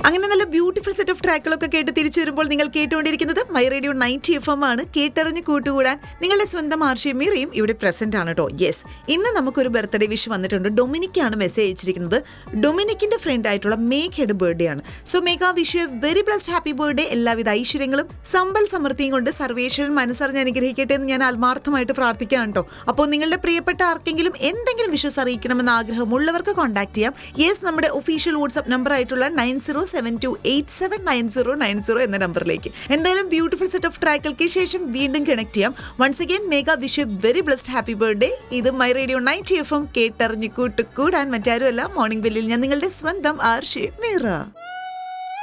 അങ്ങനെ നല്ല beautiful set of ട്രാക്കുകളൊക്കെ കേട്ട് തിരിച്ചു വരുമ്പോൾ നിങ്ങൾ കേട്ടുകൊണ്ടിരിക്കുന്നത് my radio night F M ആണ് കേട്ടറിഞ്ഞ് കൂട്ടുകൂടാൻ നിങ്ങളുടെ സ്വന്തം ആർഷി മീറയും ഇവിടെ പ്രസന്റ് ആണ് കേട്ടോ യെസ് ഇന്ന് നമുക്കൊരു ബർത്ത്ഡേ വിഷ് വന്നിട്ടുണ്ട് ഡൊമിനിക്കാണ് മെസ്സേജ് അയച്ചിരിക്കുന്നത് ഡൊമിനിക്കിന്റെ ഫ്രണ്ട് ആയിട്ടുള്ള മേഘയുടെ ബർത്ത്ഡേ ആണ് so Megha wish you very blessed happy birthday എല്ലാവിധ ഐശ്വര്യങ്ങളും സമ്പൽ സമൃദ്ധിയും കൊണ്ട് സർവേശ്വരൻ മനസ്സറിഞ്ഞ് അനുഗ്രഹിക്കട്ടെ എന്ന് ഞാൻ ആത്മാർത്ഥമായിട്ട് പ്രാർത്ഥിക്കുകയാണ് കേട്ടോ അപ്പോൾ നിങ്ങളുടെ പ്രിയപ്പെട്ട ആർക്കെങ്കിലും എന്തെങ്കിലും വിഷസ് അറിയിക്കണമെന്ന് ആഗ്രഹമുള്ളവർക്ക് കോൺടാക്ട് ചെയ്യാം യെസ് നമ്മുടെ ഒഫീഷ്യൽ വാട്സ്ആപ്പ് നമ്പർ ആയിട്ടുള്ള nine zero seven two eight seven nine zero nine zero എന്ന നമ്പറിലേക്ക് എന്തായാലും ബ്യൂട്ടിഫുൾ സെറ്റ് ഓഫ് ട്രാക്കുകൾക്ക് ശേഷം വീണ്ടും കണക്ട് ചെയ്യാം once again Megha wish very blessed happy birthday ഇത് my radio night F M കേട്ടറിഞ്ഞ് കൂട്ട് കൂടാൻ മറ്റാരുമല്ല മോർണിംഗ് ബെല്ലിൽ ഞാൻ നിങ്ങളുടെ സ്വന്തം ആർഷി മീറ